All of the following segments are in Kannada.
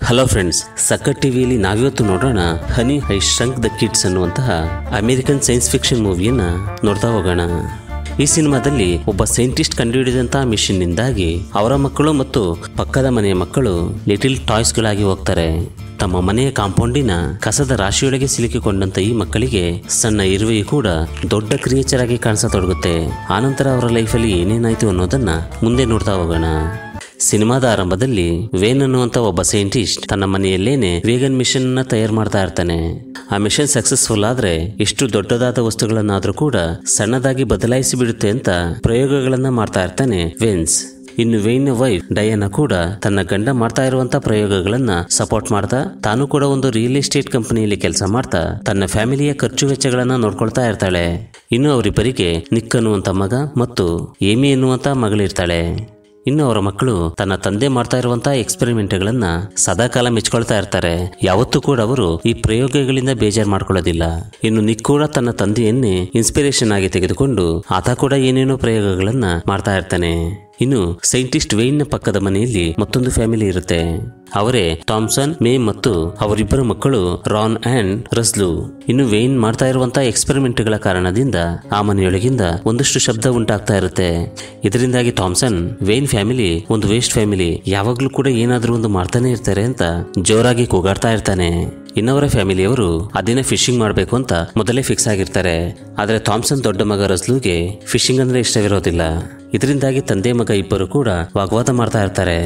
ಹಲೋ ಫ್ರೆಂಡ್ಸ್ ಸಕ್ಕಟ್ ಟಿವಿಯಲ್ಲಿ ನಾವಿವತ್ತು ನೋಡೋಣ honey I shrunk the kids ಅನ್ನುವಂತಹ ಅಮೆರಿಕನ್ ಸೈನ್ಸ್ ಫಿಕ್ಷನ್ ಮೂವಿಯನ್ನ ನೋಡ್ತಾ ಹೋಗೋಣ ಈ ಸಿನಿಮಾದಲ್ಲಿ ಒಬ್ಬ ಸೈಂಟಿಸ್ಟ್ ಕಂಡುಹಿಡಿದಂತಹ ಮಿಷನ್ನಿಂದಾಗಿ ಅವರ ಮಕ್ಕಳು ಮತ್ತು ಪಕ್ಕದ ಮನೆಯ ಮಕ್ಕಳು ಲಿಟಿಲ್ ಟಾಯ್ಸ್ಗಳಾಗಿ ಹೋಗ್ತಾರೆ ತಮ್ಮ ಮನೆಯ ಕಾಂಪೌಂಡಿನ ಕಸದ ರಾಶಿಯೊಳಗೆ ಸಿಲುಕಿಕೊಂಡಂತ ಈ ಮಕ್ಕಳಿಗೆ ಸಣ್ಣ ಇರುವೆಯು ಕೂಡ ದೊಡ್ಡ ಕ್ರಿಯೇಚರ್ ಆಗಿ ಕಾಣಿಸತೊಡಗುತ್ತೆ ಆನಂತರ ಅವರ ಲೈಫಲ್ಲಿ ಏನೇನಾಯ್ತು ಅನ್ನೋದನ್ನ ಮುಂದೆ ನೋಡ್ತಾ ಹೋಗೋಣ ಸಿನಿಮಾದ ಆರಂಭದಲ್ಲಿ ವೇನ್ ಅನ್ನುವಂತ ಒಬ್ಬ ಸೈಂಟಿಸ್ಟ್ ತನ್ನ ಮನೆಯಲ್ಲೇನೆ ವೇಗನ್ ಮಿಷನ್ ನ ತಯಾರು ಮಾಡ್ತಾ ಇರ್ತಾನೆ ಆ ಮಿಷನ್ ಸಕ್ಸಸ್ಫುಲ್ ಆದ್ರೆ ಎಷ್ಟು ದೊಡ್ಡದಾದ ವಸ್ತುಗಳನ್ನಾದ್ರೂ ಕೂಡ ಸಣ್ಣದಾಗಿ ಬದಲಾಯಿಸಿ ಬಿಡುತ್ತೆ ಅಂತ ಪ್ರಯೋಗಗಳನ್ನ ಮಾಡ್ತಾ ಇರ್ತಾನೆ ವೇನ್ಸ್ ಇನ್ನು ವೇಯ್ನ ವೈಫ್ ಡಯಾನ ಕೂಡ ತನ್ನ ಗಂಡ ಮಾಡ್ತಾ ಇರುವಂತ ಪ್ರಯೋಗಗಳನ್ನ ಸಪೋರ್ಟ್ ಮಾಡ್ತಾ ತಾನು ಕೂಡ ಒಂದು ರಿಯಲ್ ಎಸ್ಟೇಟ್ ಕಂಪನಿಯಲ್ಲಿ ಕೆಲಸ ಮಾಡ್ತಾ ತನ್ನ ಫ್ಯಾಮಿಲಿಯ ಖರ್ಚು ವೆಚ್ಚಗಳನ್ನ ನೋಡ್ಕೊಳ್ತಾ ಇರ್ತಾಳೆ ಇನ್ನು ಅವರಿಬ್ಬರಿಗೆ ನಿಕ್ ಅನ್ನುವಂತ ಮಗ ಮತ್ತು ಏಮಿ ಎನ್ನುವಂತ ಮಗಳಿರ್ತಾಳೆ ಇನ್ನು ಅವರ ಮಕ್ಕಳು ತನ್ನ ತಂದೆ ಮಾಡ್ತಾ ಇರುವಂತಹ ಎಕ್ಸ್ಪೆರಿಮೆಂಟ್ಗಳನ್ನ ಸದಾಕಾಲ ಮೆಚ್ಕೊಳ್ತಾ ಇರ್ತಾರೆ ಯಾವತ್ತೂ ಕೂಡ ಅವರು ಈ ಪ್ರಯೋಗಗಳಿಂದ ಬೇಜಾರು ಮಾಡ್ಕೊಳ್ಳೋದಿಲ್ಲ ಇನ್ನು ನಿಕ್ ಕೂಡ ತನ್ನ ತಂದೆಯನ್ನೇ ಇನ್ಸ್ಪಿರೇಷನ್ ಆಗಿ ತೆಗೆದುಕೊಂಡು ಆತ ಕೂಡ ಏನೇನೋ ಪ್ರಯೋಗಗಳನ್ನ ಮಾಡ್ತಾ ಇರ್ತಾನೆ ಇನ್ನು ಸೈಂಟಿಸ್ಟ್ ವೇಯ್ನ ಪಕ್ಕದ ಮನೆಯಲ್ಲಿ ಮತ್ತೊಂದು ಫ್ಯಾಮಿಲಿ ಇರುತ್ತೆ ಅವರೇ ಥಾಮ್ಸನ್ ಮೇ ಮತ್ತು ಅವರಿಬ್ಬರ ಮಕ್ಕಳು ರಾನ್ ಅಂಡ್ ರಸ್ಲು ಇನ್ನು ವೇಯ್ನ್ ಮಾಡ್ತಾ ಇರುವಂತಹ ಎಕ್ಸ್ಪೆರಿಮೆಂಟ್ಗಳ ಕಾರಣದಿಂದ ಆ ಮನೆಯೊಳಗಿಂದ ಒಂದಷ್ಟು ಶಬ್ದ ಉಂಟಾಗ್ತಾ ಇರುತ್ತೆ ಇದರಿಂದಾಗಿ ಥಾಮ್ಸನ್ ವೇಯ್ನ್ ಫ್ಯಾಮಿಲಿ ಒಂದು ವೇಸ್ಟ್ ಫ್ಯಾಮಿಲಿ ಯಾವಾಗ್ಲೂ ಕೂಡ ಏನಾದ್ರೂ ಒಂದು ಮಾಡ್ತಾನೆ ಇರ್ತಾರೆ ಅಂತ ಜೋರಾಗಿ ಕೂಗಾಡ್ತಾ ಇರ್ತಾನೆ ಇನ್ನವರ ಫ್ಯಾಮಿಲಿಯವರು ಆ ದಿನ ಫಿಶಿಂಗ್ ಮಾಡಬೇಕು ಅಂತ ಮೊದಲೇ ಫಿಕ್ಸ್ ಆಗಿರ್ತಾರೆ ಆದ್ರೆ ಥಾಮ್ಸನ್ ದೊಡ್ಡ ಮಗ ರಸ್ಲುಗೆ ಫಿಶಿಂಗ್ ಅಂದ್ರೆ ಇಷ್ಟವಿರೋದಿಲ್ಲ ಇದರಿಂದಾಗಿ ತಂದೆ ಮಗ ಇಬ್ಬರು ಕೂಡ ವಾಗ್ವಾದ ಮಾಡ್ತಾ ಇರ್ತಾರೆ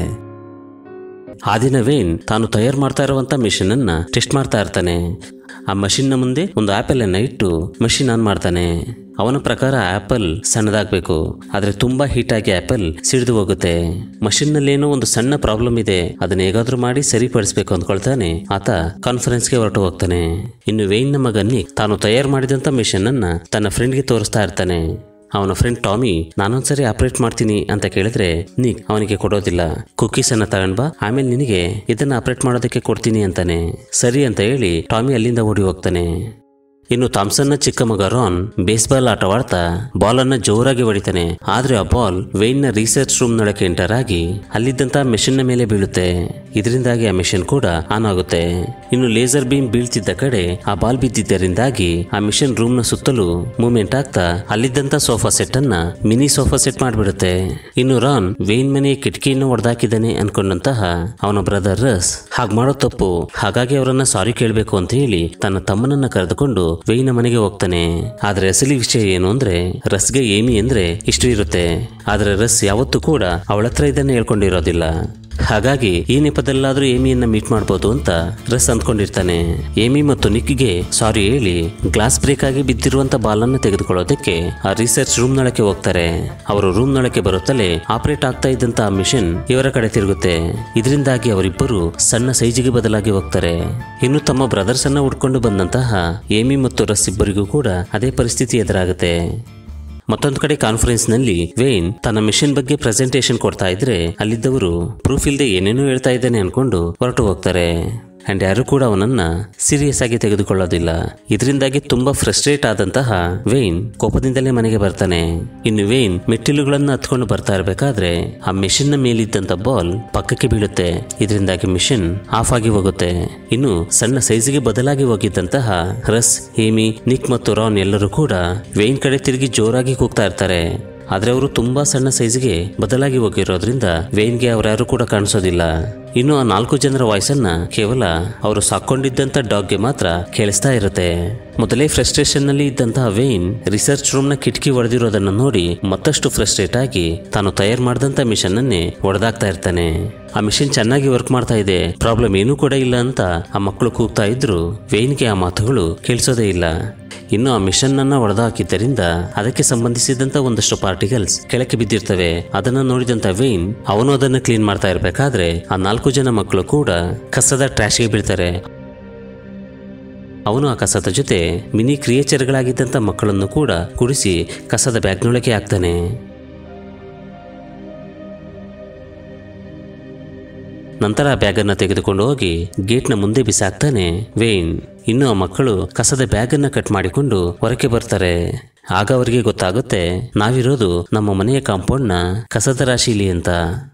ಆ ದಿನ ವೇನ್ ತಾನು ತಯಾರು ಮಾಡ್ತಾ ಇರುವಂತ ಮಿಷನ್ ಅನ್ನ ಟೆಸ್ಟ್ ಮಾಡ್ತಾ ಇರ್ತಾನೆ ಆ ಮಷಿನ್ನ ಮುಂದೆ ಒಂದು ಆಪಲ್ ಅನ್ನ ಇಟ್ಟು ಮಷಿನ್ ಆನ್ ಮಾಡ್ತಾನೆ ಅವನ ಪ್ರಕಾರ ಆಪಲ್ ಸಣ್ಣದಾಗಬೇಕು ಆದ್ರೆ ತುಂಬಾ ಹೀಟ್ ಆಗಿ ಆಪಲ್ ಸಿಡಿದು ಹೋಗುತ್ತೆ ಮಷಿನ್ ನಲ್ಲೇನೋ ಒಂದು ಸಣ್ಣ ಪ್ರಾಬ್ಲಮ್ ಇದೆ ಅದನ್ನ ಹೇಗಾದ್ರೂ ಮಾಡಿ ಸರಿಪಡಿಸ್ಬೇಕು ಅಂದ್ಕೊಳ್ತಾನೆ ಆತ ಕಾನ್ಫರೆನ್ಸ್ಗೆ ಹೊರಟು ಹೋಗ್ತಾನೆ ಇನ್ನು ವೇಯ್ನ ಮಗ ನಿಕ್ ತಾನು ತಯಾರು ಮಾಡಿದಂತ ಮಿಷನ್ ಅನ್ನ ತನ್ನ ಫ್ರೆಂಡ್ಗೆ ತೋರಿಸ್ತಾ ಇರ್ತಾನೆ ಅವನ ಫ್ರೆಂಡ್ ಟಾಮಿ ನಾನೊಂದ್ಸರಿ ಆಪರೇಟ್ ಮಾಡ್ತೀನಿ ಅಂತ ಕೇಳಿದ್ರೆ ನಿಕ್ ಅವನಿಗೆ ಕೊಡೋದಿಲ್ಲ ಕುಕೀಸ್ ಅನ್ನ ತಗೊಂಡ್ ಬಾ ಆಮೇಲೆ ನಿನಗೆ ಇದನ್ನ ಆಪರೇಟ್ ಮಾಡೋದಕ್ಕೆ ಕೊಡ್ತೀನಿ ಅಂತಾನೆ ಸರಿ ಅಂತ ಹೇಳಿ ಟಾಮಿ ಅಲ್ಲಿಂದ ಓಡಿ ಹೋಗ್ತಾನೆ ಇನ್ನು ಥಾಮ್ಸನ್ನ ಚಿಕ್ಕ ಮಗ ರಾನ್ ಬೇಸ್ಬಾಲ್ ಆಟವಾಡ್ತಾ ಬಾಲ್ ಅನ್ನ ಜೋರಾಗಿ ಹೊಡಿತಾನೆ ಆದ್ರೆ ಆ ಬಾಲ್ ವೇಯ್ನ ರಿಸರ್ಚ್ ರೂಮ್ ನೊಳಗೆ ಎಂಟರ್ ಆಗಿ ಅಲ್ಲಿದ್ದಂತ ಮೆಷಿನ್ ನ ಮೇಲೆ ಬೀಳುತ್ತೆ ಇದರಿಂದಾಗಿ ಆ ಮೆಷಿನ್ ಕೂಡ ಆನ್ ಆಗುತ್ತೆ ಇನ್ನು ಲೇಸರ್ ಬೀಮ್ ಬೀಳ್ತಿದ್ದ ಕಡೆ ಆ ಬಾಲ್ ಬಿದ್ದಿದ್ದರಿಂದಾಗಿ ಆ ಮಿಷನ್ ರೂಮ್ ನ ಸುತ್ತಲೂ ಮೂವ್ಮೆಂಟ್ ಆಗ್ತಾ ಅಲ್ಲಿದ್ದಂತ ಸೋಫಾ ಸೆಟ್ ಅನ್ನ ಮಿನಿ ಸೋಫಾ ಸೆಟ್ ಮಾಡ್ಬಿಡುತ್ತೆ ಇನ್ನು ರಾನ್ ವೇಯ್ನ್ ಮನೆ ಕಿಟಕಿಯನ್ನು ಹೊಡೆದಾಕಿದ್ದಾನೆ ಅನ್ಕೊಂಡಂತಹ ಅವನ ಬ್ರದರ್ ರಸ್ ಹಾಗ್ ಮಾಡೋ ತಪ್ಪು ಹಾಗಾಗಿ ಅವರನ್ನ ಸಾರಿ ಕೇಳಬೇಕು ಅಂತ ಹೇಳಿ ತನ್ನ ತಮ್ಮನನ್ನ ಕರೆದುಕೊಂಡು ವೇಯ್ನ ಮನೆಗೆ ಹೋಗ್ತಾನೆ ಆದ್ರೆ ಅಸಲಿ ವಿಷಯ ಏನು ಅಂದ್ರೆ ರಸ್ಗೆ ಏಮಿ ಅಂದ್ರೆ ಇಷ್ಟು ಇರುತ್ತೆ ಆದ್ರೆ ರಸ್ ಯಾವತ್ತೂ ಕೂಡ ಅವಳ ಹತ್ರ ಇದನ್ನ ಹೇಳ್ಕೊಂಡಿರೋದಿಲ್ಲ ಹಾಗಾಗಿ ಈ ನೆಪದಲ್ಲಾದ್ರೂ ಏಮಿಯನ್ನ ಮೀಟ್ ಮಾಡ್ಬೋದು ಅಂತ ರಸ್ ಅಂದ್ಕೊಂಡಿರ್ತಾನೆ ಏಮಿ ಮತ್ತು ನಿಕ್ಗೆ ಸಾರಿ ಹೇಳಿ ಗ್ಲಾಸ್ ಬ್ರೇಕ್ ಆಗಿ ಬಿದ್ದಿರುವಂತ ಬಾಲನ್ನು ತೆಗೆದುಕೊಳ್ಳೋದಕ್ಕೆ ಆ ರಿಸರ್ಚ್ ರೂಮ್ ನೊಳಕ್ಕೆ ಹೋಗ್ತಾರೆ ಅವರು ರೂಮ್ ನೊಳಕ್ಕೆ ಬರುತ್ತಲೇ ಆಪರೇಟ್ ಆಗ್ತಾ ಇದ್ದಂತ ಆ ಮಿಷನ್ ಇವರ ಕಡೆ ತಿರುಗುತ್ತೆ ಇದರಿಂದಾಗಿ ಅವರಿಬ್ಬರು ಸಣ್ಣ ಸೈಜಿಗೆ ಬದಲಾಗಿ ಹೋಗ್ತಾರೆ ಇನ್ನು ತಮ್ಮ ಬ್ರದರ್ಸ್ ಅನ್ನ ಹುಡ್ಕೊಂಡು ಬಂದಂತಹ ಏಮಿ ಮತ್ತು ರಸ್ ಇಬ್ಬರಿಗೂ ಕೂಡ ಅದೇ ಪರಿಸ್ಥಿತಿ ಎದುರಾಗುತ್ತೆ ಮತ್ತೊಂದು ಕಡೆ ಕಾನ್ಫರೆನ್ಸ್ ನಲ್ಲಿ ವೇನ್ ತನ್ನ ಮಿಷನ್ ಬಗ್ಗೆ ಪ್ರೆಸೆಂಟೇಶನ್ ಕೊಡ್ತಾ ಇದ್ರೆ ಅಲ್ಲಿದ್ದವರು ಪ್ರೂಫ್ ಇಲ್ಲದೆ ಏನೇನೋ ಹೇಳ್ತಾ ಇದ್ದಾನೆ ಅನ್ಕೊಂಡು ಹೊರಟು ಹೋಗ್ತಾರೆ ಅಂಡ್ ಯಾರು ಕೂಡ ಅವನನ್ನ ಸೀರಿಯಸ್ ಆಗಿ ತೆಗೆದುಕೊಳ್ಳೋದಿಲ್ಲ ಇದರಿಂದಾಗಿ ತುಂಬಾ ಫ್ರಸ್ಟ್ರೇಟ್ ಆದಂತಹ ವೇನ್ ಕೋಪದಿಂದಲೇ ಮನೆಗೆ ಬರ್ತಾನೆ ಇನ್ನು ವೇನ್ ಮೆಟ್ಟಿಲುಗಳನ್ನ ಹತ್ಕೊಂಡು ಬರ್ತಾ ಇರಬೇಕಾದ್ರೆ ಆ ಮಿಷನ್ ನ ಮೇಲಿದ್ದಂತ ಬಾಲ್ ಪಕ್ಕಕ್ಕೆ ಬೀಳುತ್ತೆ ಇದರಿಂದಾಗಿ ಮಿಷನ್ ಆಫ್ ಆಗಿ ಹೋಗುತ್ತೆ ಇನ್ನು ಸಣ್ಣ ಸೈಜಿಗೆ ಬದಲಾಗಿ ಹೋಗಿದ್ದಂತಹ ರಸ್ ಹೇಮಿ ನಿಕ್ ಮತ್ತು ರಾನ್ ಎಲ್ಲರೂ ಕೂಡ ವೇನ್ ಕಡೆ ತಿರುಗಿ ಜೋರಾಗಿ ಕೂಗ್ತಾ ಇರ್ತಾರೆ ಆದ್ರೆ ಅವರು ತುಂಬಾ ಸಣ್ಣ ಸೈಜ್ಗೆ ಬದಲಾಗಿ ಹೋಗಿರೋದ್ರಿಂದ ವೇನ್ಗೆ ಅವರ್ಯಾರು ಕೂಡ ಕಾಣಿಸೋದಿಲ್ಲ ಇನ್ನು ಆ ನಾಲ್ಕು ಜನರ ವಾಯ್ಸನ್ನ ಕೇವಲ ಅವರು ಸಾಕೊಂಡಿದ್ದಂತ ಡಾಗ್ಗೆ ಮಾತ್ರ ಕೇಳಿಸ್ತಾ ಇರುತ್ತೆ ಮೊದಲೇ ಫ್ರಸ್ಟ್ರೇಷನ್ ನಲ್ಲಿ ಇದ್ದಂತಹ ವೇನ್ ರಿಸರ್ಚ್ ರೂಮ್ ನ ಕಿಟಕಿ ಹೊಡೆದಿರೋದನ್ನ ನೋಡಿ ಮತ್ತಷ್ಟು ಫ್ರಸ್ಟ್ರೇಟ್ ಆಗಿ ತಾನು ತಯಾರು ಮಾಡಿದಂತ ಮಿಷನ್ ಅನ್ನೇ ಹೊಡೆದಾಗ್ತಾ ಇರ್ತಾನೆ ಆ ಮಿಷನ್ ಚೆನ್ನಾಗಿ ವರ್ಕ್ ಮಾಡ್ತಾ ಇದೆ ಪ್ರಾಬ್ಲಮ್ ಏನೂ ಕೂಡ ಇಲ್ಲ ಅಂತ ಆ ಮಕ್ಕಳು ಕೂಗ್ತಾ ಇದ್ರು ವೇನ್ಗೆ ಆ ಮಾತುಗಳು ಕೇಳಿಸೋದೇ ಇಲ್ಲ ಇನ್ನು ಆ ಮಿಷನ್ ಅನ್ನ ಹೊಡೆದಾಕಿದ್ದರಿಂದ ಅದಕ್ಕೆ ಸಂಬಂಧಿಸಿದಂತ ಒಂದಷ್ಟು ಪಾರ್ಟಿಕಲ್ಸ್ ಕೆಳಕ್ಕೆ ಬಿದ್ದಿರ್ತವೆ ಅದನ್ನ ನೋಡಿದಂತ ವೇನ್ ಅವನು ಅದನ್ನ ಕ್ಲೀನ್ ಮಾಡ್ತಾ ಇರ್ಬೇಕಾದ್ರೆ ಆ ನಾಲ್ಕು ಜನ ಮಕ್ಕಳು ಕೂಡ ಕಸದ ಟ್ರ್ಯಾಶ್ಗೆ ಬೀಳ್ತಾರೆ ಅವನು ಆ ಕಸದ ಜೊತೆ ಮಿನಿ ಕ್ರಿಯೇಚರ್ಗಳಾಗಿದ್ದಂಥ ಮಕ್ಕಳನ್ನು ಕೂಡ ಕುಡಿಸಿ ಕಸದ ಬ್ಯಾಗ್ನೊಳಗೆ ಹಾಕ್ತಾನೆ ನಂತರ ಆ ಬ್ಯಾಗನ್ನು ತೆಗೆದುಕೊಂಡು ಹೋಗಿ ಗೇಟ್ನ ಮುಂದೆ ಬಿಸಾಕ್ತಾನೆ ವೇನ್ ಇನ್ನು ಆ ಮಕ್ಕಳು ಕಸದ ಬ್ಯಾಗನ್ನು ಕಟ್ ಮಾಡಿಕೊಂಡು ಹೊರಕ್ಕೆ ಬರ್ತಾರೆ ಆಗ ಅವರಿಗೆ ಗೊತ್ತಾಗುತ್ತೆ ನಾವಿರೋದು ನಮ್ಮ ಮನೆಯ ಕಾಂಪೌಂಡ್ನ ಕಸದ ರಾಶಿಲಿ ಅಂತ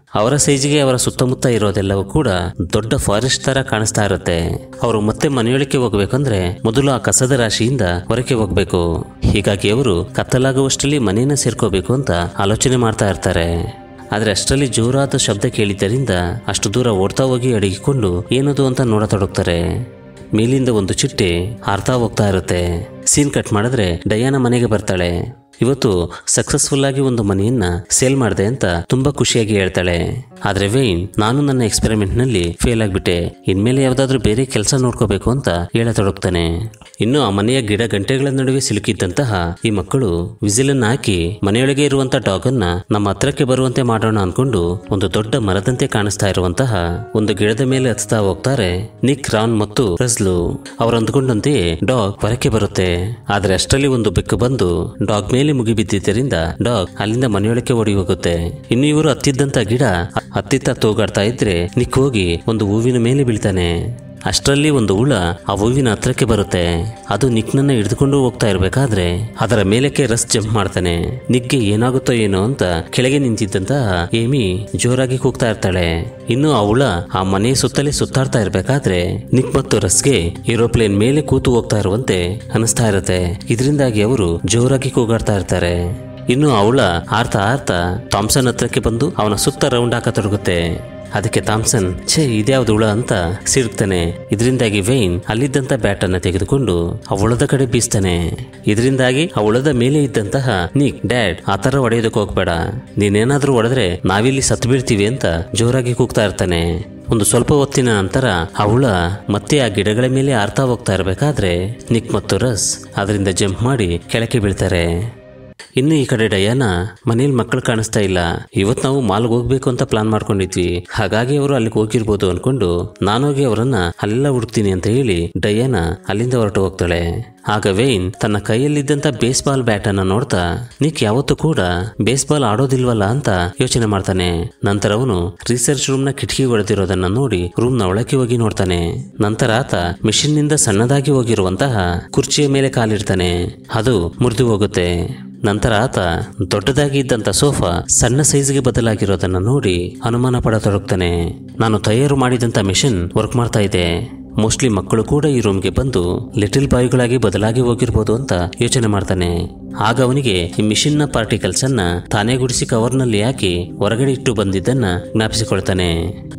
ಅವರ ಸೈಜಿಗೆ ಅವರ ಸುತ್ತಮುತ್ತ ಇರೋದೆಲ್ಲವೂ ಕೂಡ ದೊಡ್ಡ ಫಾರೆಸ್ಟ್ ತರ ಕಾಣಿಸ್ತಾ ಇರುತ್ತೆ ಅವರು ಮತ್ತೆ ಮನೆಯೊಳಕ್ಕೆ ಹೋಗ್ಬೇಕಂದ್ರೆ ಮೊದಲು ಆ ಕಸದ ರಾಶಿಯಿಂದ ಹೊರಕ್ಕೆ ಹೋಗ್ಬೇಕು ಹೀಗಾಗಿ ಅವರು ಕತ್ತಲಾಗುವಷ್ಟರಲ್ಲಿ ಮನೆಯನ್ನ ಸೇರ್ಕೋಬೇಕು ಅಂತ ಆಲೋಚನೆ ಮಾಡ್ತಾ ಇರ್ತಾರೆ ಆದ್ರೆ ಅಷ್ಟರಲ್ಲಿ ಜೋರಾದ ಶಬ್ದ ಕೇಳಿದ್ದರಿಂದ ಅಷ್ಟು ದೂರ ಓಡ್ತಾ ಹೋಗಿ ಅಡಗಿಕೊಂಡು ಏನದು ಅಂತ ನೋಡತೊಡಗ್ತಾರೆ ಮೇಲಿಂದ ಒಂದು ಚಿಟ್ಟೆ ಹಾರ್ತಾ ಹೋಗ್ತಾ ಇರುತ್ತೆ ಸೀನ್ ಕಟ್ ಮಾಡಿದ್ರೆ ಡಯಾನ ಮನೆಗೆ ಬರ್ತಾಳೆ ಇವತ್ತು ಸಕ್ಸಸ್ಫುಲ್ ಆಗಿ ಒಂದು ಮನೆಯನ್ನ ಸೇಲ್ ಮಾಡಿದೆ ಅಂತ ತುಂಬಾ ಖುಷಿಯಾಗಿ ಹೇಳ್ತಾಳೆ ಆದ್ರೆ ವೇನ್ ನಾನು ನನ್ನ ಎಕ್ಸ್ಪೆರಿಮೆಂಟ್ ನಲ್ಲಿ ಫೇಲ್ ಆಗ್ಬಿಟ್ಟೆ ಇನ್ಮೇಲೆ ಯಾವ್ದಾದ್ರೂ ಬೇರೆ ಕೆಲಸ ನೋಡ್ಕೋಬೇಕು ಅಂತ ಹೇಳತೊಡಗ್ತಾನೆ ಇನ್ನು ಆ ಮನೆಯ ಗಿಡ ಗಂಟೆಗಳ ನಡುವೆ ಸಿಲುಕಿದ್ದಂತಹ ಈ ಮಕ್ಕಳು ವಿಸಿಲನ್ನ ಹಾಕಿ ಮನೆಯೊಳಗೆ ಇರುವಂತ ಡಾಗ್ ಅನ್ನ ನಮ್ಮ ಹತ್ರಕ್ಕೆ ಬರುವಂತೆ ಮಾಡೋಣ ಅನ್ಕೊಂಡು ಒಂದು ದೊಡ್ಡ ಮರದಂತೆ ಕಾಣಿಸ್ತಾ ಇರುವಂತಹ ಒಂದು ಗಿಡದ ಮೇಲೆ ಹತ್ತಾ ಹೋಗ್ತಾರೆ ನಿಕ್ ರಾನ್ ಮತ್ತು ರಸ್ಲು ಅವ್ರು ಅಂದ್ಕೊಂಡಂತೆಯೇ ಡಾಗ್ ಹೊರಕ್ಕೆ ಬರುತ್ತೆ ಆದ್ರೆ ಅಷ್ಟರಲ್ಲಿ ಒಂದು ಬೆಕ್ಕು ಬಂದು ಡಾಗ್ ಮೇಲೆ ಮುಗಿಬಿದ್ದಿದ್ದರಿಂದ ಡಾಗ್ ಅಲ್ಲಿಂದ ಮನೆಯೊಳಕ್ಕೆ ಓಡಿ ಹೋಗುತ್ತೆ ಇನ್ನು ಇವರು ಹತ್ತಿದ್ದಂತ ಗಿಡ ಹತ್ತಿತ್ತ ತೂಗಾಡ್ತಾ ಇದ್ರೆ ನಿಕ್ ಹೋಗಿ ಒಂದು ಹೂವಿನ ಮೇಲೆ ಬೀಳ್ತಾನೆ ಅಷ್ಟರಲ್ಲಿ ಒಂದು ಹುಳ ಆ ಹೂವಿನ ಹತ್ರಕ್ಕೆ ಬರುತ್ತೆ ಅದು ನಿಕ್ನನ್ನ ಹಿಡಿದುಕೊಂಡು ಹೋಗ್ತಾ ಇರ್ಬೇಕಾದ್ರೆ ಅದರ ಮೇಲಕ್ಕೆ ರಸ್ ಜಂಪ್ ಮಾಡ್ತಾನೆ ನಿಕ್ಗೆ ಏನಾಗುತ್ತೋ ಏನೋ ಅಂತ ಕೆಳಗೆ ನಿಂತಿದ್ದಂತಹ ಏಮಿ ಜೋರಾಗಿ ಕೂಗ್ತಾ ಇರ್ತಾಳೆ ಇನ್ನು ಆ ಹುಳ ಆ ಮನೆ ಸುತ್ತಲೇ ಸುತ್ತಾಡ್ತಾ ಇರ್ಬೇಕಾದ್ರೆ ನಿಕ್ ಮತ್ತು ರಸ್ಗೆ ಏರೋಪ್ಲೇನ್ ಮೇಲೆ ಕೂತು ಹೋಗ್ತಾ ಇರುವಂತೆ ಅನಿಸ್ತಾ ಇರುತ್ತೆ ಇದರಿಂದಾಗಿ ಅವರು ಜೋರಾಗಿ ಕೂಗಾಡ್ತಾ ಇರ್ತಾರೆ ಇನ್ನು ಅವಳ ಆರ್ತಾ ಆರ್ತಾ ಥಾಮ್ಸನ್ ಹತ್ರಕ್ಕೆ ಬಂದು ಅವನ ಸುತ್ತ ರೌಂಡ್ ಹಾಕತೊಡಗುತ್ತೆ ಅದಕ್ಕೆ ಥಾಮ್ಸನ್ ಛೇ ಇದ್ಯಾವ್ದು ಹುಳ ಅಂತ ಸಿಡುಕ್ತಾನೆ ಇದರಿಂದಾಗಿ ವೈನ್ ಅಲ್ಲಿದ್ದಂತ ಬ್ಯಾಟ್ ಅನ್ನ ತೆಗೆದುಕೊಂಡು ಆ ಹುಳದ ಕಡೆ ಬೀಸ್ತಾನೆ ಇದರಿಂದಾಗಿ ಆ ಹುಳದ ಮೇಲೆ ಇದ್ದಂತಹ ನಿಕ್ ಡ್ಯಾಡ್ ಆ ತರ ಹೊಡೆಯೋದಕ್ಕೆ ಹೋಗ್ಬೇಡ ನೀನೇನಾದ್ರೂ ಹೊಡೆದ್ರೆ ನಾವಿಲ್ಲಿ ಸತ್ತು ಬೀಳ್ತೀವಿ ಅಂತ ಜೋರಾಗಿ ಕೂಗ್ತಾ ಇರ್ತಾನೆ ಒಂದು ಸ್ವಲ್ಪ ಹೊತ್ತಿನ ನಂತರ ಆ ಹುಳ ಮತ್ತೆ ಆ ಗಿಡಗಳ ಮೇಲೆ ಆರ್ತಾ ಹೋಗ್ತಾ ಇರಬೇಕಾದ್ರೆ ನಿಕ್ ಮತ್ತು ರಸ್ ಅದರಿಂದ ಜಂಪ್ ಮಾಡಿ ಕೆಳಕ್ಕೆ ಬೀಳ್ತಾರೆ ಇನ್ನು ಈ ಕಡೆ ಡಯಾನ ಮನೇಲಿ ಮಕ್ಕಳು ಕಾಣಿಸ್ತಾ ಇಲ್ಲ ಇವತ್ತು ನಾವು ಮಾಲ್ಗೆ ಹೋಗ್ಬೇಕು ಅಂತ ಪ್ಲಾನ್ ಮಾಡ್ಕೊಂಡಿದ್ವಿ ಹಾಗಾಗಿ ಅವರು ಅಲ್ಲಿಗೆ ಹೋಗಿರ್ಬೋದು ಅನ್ಕೊಂಡು ನಾನೋಗಿ ಅವರನ್ನ ಅಲ್ಲೆಲ್ಲ ಹುಡುಕ್ತೀನಿ ಅಂತ ಹೇಳಿ ಡಯಾನ ಅಲ್ಲಿಂದ ಹೊರಟು ಹೋಗ್ತಾಳೆ ಆಗ ವೇನ್ ತನ್ನ ಕೈಯಲ್ಲಿದ್ದಂತ ಬೇಸ್ಬಾಲ್ ಬ್ಯಾಟ್ ಅನ್ನ ನೋಡ್ತಾ ನಿಕ್ ಯಾವತ್ತೂ ಕೂಡ ಬೇಸ್ಬಾಲ್ ಆಡೋದಿಲ್ವಲ್ಲ ಅಂತ ಯೋಚನೆ ಮಾಡ್ತಾನೆ ನಂತರ ಅವನು ರಿಸರ್ಚ್ ರೂಮ್ ನ ಕಿಟಕಿ ಹೊಡೆದಿರೋದನ್ನ ನೋಡಿ ರೂಮ್ ನ ಒಳಕ್ಕೆ ಹೋಗಿ ನೋಡ್ತಾನೆ ನಂತರ ಆತ ಮಿಷಿನ್ ನಿಂದ ಸಣ್ಣದಾಗಿ ಹೋಗಿರುವಂತಹ ಕುರ್ಚಿಯ ಮೇಲೆ ಕಾಲಿಡ್ತಾನೆ ಅದು ಮುರಿದು ಹೋಗುತ್ತೆ ನಂತರ ಆತ ದೊಡ್ಡದಾಗಿ ಇದ್ದಂತ ಸೋಫಾ ಸಣ್ಣ ಸೈಜ್ಗೆ ಬದಲಾಗಿರೋದನ್ನ ನೋಡಿ ಅನುಮಾನ ಪಡತೊಡಗ್ತಾನೆ ನಾನು ತಯಾರು ಮಾಡಿದಂತ ಮಿಷನ್ ವರ್ಕ್ ಮಾಡ್ತಾ ಇದೆ ಮೋಸ್ಟ್ಲಿ ಮಕ್ಕಳು ಕೂಡ ಈ ರೂಮ್ಗೆ ಬಂದು ಲಿಟಿಲ್ ಬಾಯ್ಗಳಾಗಿ ಬದಲಾಗಿ ಹೋಗಿರ್ಬೋದು ಅಂತ ಯೋಚನೆ ಮಾಡ್ತಾನೆ ಆಗ ಅವನಿಗೆ ಈ ಮಿಷಿನ್ನ ಪಾರ್ಟಿಕಲ್ಸ್ ಅನ್ನ ತಾನೇ ಗುಡಿಸಿ ಕವರ್ನಲ್ಲಿ ಹಾಕಿ ಹೊರಗಡೆ ಇಟ್ಟು ಬಂದಿದ್ದನ್ನ ಜ್ಞಾಪಿಸಿಕೊಳ್ತಾನೆ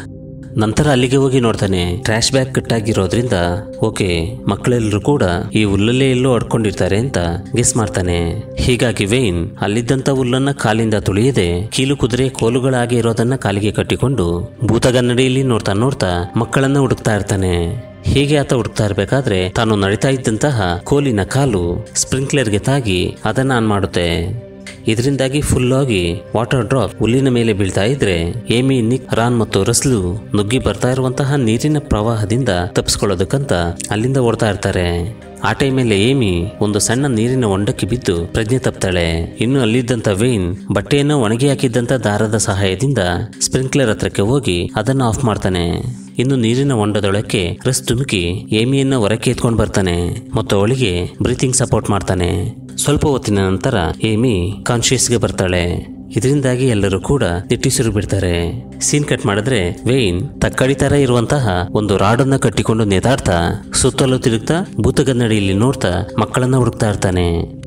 ನಂತರ ಅಲ್ಲಿಗೆ ಹೋಗಿ ನೋಡ್ತಾನೆ ಟ್ರ್ಯಾಶ್ ಬ್ಯಾಗ್ ಕಟ್ಟಾಗಿರೋದ್ರಿಂದ ಓಕೆ ಮಕ್ಕಳೆಲ್ಲರೂ ಕೂಡ ಈ ಹುಲ್ಲಲ್ಲೇ ಎಲ್ಲೋ ಅಡ್ಕೊಂಡಿರ್ತಾರೆ ಅಂತ ಗೆಸ್ ಮಾಡ್ತಾನೆ ಹೀಗಾಗಿ ವೇನ್ ಅಲ್ಲಿದ್ದಂತ ಹುಲ್ಲನ್ನ ಕಾಲಿಂದ ತುಳಿಯದೆ ಕೀಲು ಕುದುರೆ ಕೋಲುಗಳಾಗಿ ಇರೋದನ್ನ ಕಾಲಿಗೆ ಕಟ್ಟಿಕೊಂಡು ಭೂತಗನ್ನಡಿಯಲ್ಲಿ ನೋಡ್ತಾ ನೋಡ್ತಾ ಮಕ್ಕಳನ್ನ ಹುಡುಕ್ತಾ ಇರ್ತಾನೆ ಹೀಗೆ ಆತ ಹುಡುಕ್ತಾ ಇರ್ಬೇಕಾದ್ರೆ ತಾನು ನಡೀತಾ ಇದ್ದಂತಹ ಕೋಲಿನ ಕಾಲು ಸ್ಪ್ರಿಂಕ್ಲರ್ಗೆ ತಾಗಿ ಅದನ್ನ ಆನ್ ಮಾಡುತ್ತೆ ಇದರಿಂದಾಗಿ ಫುಲ್ ಆಗಿ ವಾಟರ್ ಡ್ರಾಪ್ ಹುಲ್ಲಿನ ಮೇಲೆ ಬೀಳ್ತಾ ಇದ್ರೆ ಏಮಿ ನಿಕ್ ರಾನ್ ಮತ್ತು ರಸ್ಲು ನುಗ್ಗಿ ಬರ್ತಾ ಇರುವಂತಹ ನೀರಿನ ಪ್ರವಾಹದಿಂದ ತಪ್ಪಿಸ್ಕೊಳ್ಳೋದಕ್ಕಂತ ಅಲ್ಲಿಂದ ಓಡ್ತಾ ಇರ್ತಾರೆ ಆ ಟೈಮಲ್ಲಿ ಏಮಿ ಒಂದು ಸಣ್ಣ ನೀರಿನ ಹೊಂಡಕ್ಕೆ ಬಿದ್ದು ಪ್ರಜ್ಞೆ ತಪ್ತಾಳೆ ಇನ್ನು ಅಲ್ಲಿದ್ದಂತ ವೇನ್ ಬಟ್ಟೆಯನ್ನು ಒಣಗಿ ಹಾಕಿದ್ದಂತ ದಾರದ ಸಹಾಯದಿಂದ ಸ್ಪ್ರಿಂಕ್ಲರ್ ಹತ್ರಕ್ಕೆ ಹೋಗಿ ಅದನ್ನು ಆಫ್ ಮಾಡ್ತಾನೆ ಇನ್ನು ನೀರಿನ ಹೊಂಡದೊಳಕ್ಕೆ ರಸ್ ಧುಮುಕಿ ಏಮಿಯನ್ನ ಹೊರಕ್ಕೆ ಎತ್ಕೊಂಡು ಬರ್ತಾನೆ ಮತ್ತು ಅವಳಿಗೆ ಬ್ರೀತಿಂಗ್ ಸಪೋರ್ಟ್ ಮಾಡ್ತಾನೆ ಸ್ವಲ್ಪ ಹೊತ್ತಿನ ನಂತರ ಏಮಿ ಕಾನ್ಶಿಯಸ್ಗೆ ಬರ್ತಾಳೆ ಇದರಿಂದಾಗಿ ಎಲ್ಲರೂ ಕೂಡ ನಿಟ್ಟುಸಿರು ಬಿಡ್ತಾರೆ ಸೀನ್ ಕಟ್ ಮಾಡಿದ್ರೆ ವೇನ್ ತಕ್ಕಡಿ ತರ ಇರುವಂತಹ ಒಂದು ರಾಡನ್ನ ಕಟ್ಟಿಕೊಂಡು ನೇತಾಡ್ತಾ ಸುತ್ತಲೂ ತಿರುಗ್ತಾ ಭೂತಗನ್ನಡಿಯಲ್ಲಿ ನೋಡ್ತಾ ಮಕ್ಕಳನ್ನ ಹುಡುಕ್ತಾ ಇರ್ತಾನೆ